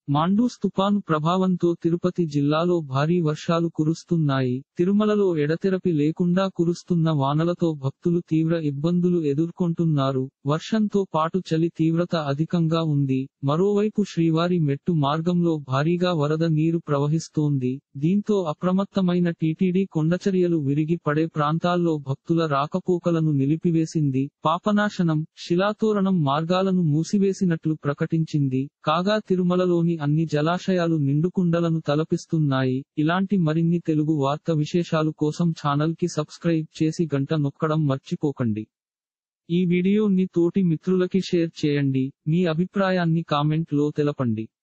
మాండూస్ తుపాను ప్రభావంతో తిరుపతి జిల్లాలో భారీ వర్షాలు కురుస్తున్నాయి తిరుమలలో ఎడతెరపి లేకుండా కురుస్తున్న వానలతో భక్తులు తీవ్ర ఇబ్బందులు ఎదుర్కొంటున్నారు వర్షంతో పాటు చలి తీవ్రత అధికంగా ఉంది మరోవైపు శ్రీవారి మెట్టు మార్గంలో భారీగా వరద నీరు ప్రవహిస్తోంది దీంతో అప్రమత్తమైన టీటీడీ కొండచర్యలు విరిగి పడే ప్రాంతాల్లో భక్తుల రాకపోకలను నిలిపివేసింది పాపనాశనం శిలాతోరణం మార్గాలను మూసివేసినట్లు ప్రకటించింది కాగా తిరుమలలోని అన్ని జలాశయాలు నిండుకుండలను తలపిస్తున్నాయి ఇలాంటి మరిన్ని తెలుగు వార్త విశేషాలు కోసం ఛానల్ కి సబ్స్క్రైబ్ చేసి గంట నొక్కడం మర్చిపోకండి ఈ వీడియోని తోటి మిత్రులకి షేర్ చేయండి మీ అభిప్రాయాన్ని కామెంట్ లో తెలపండి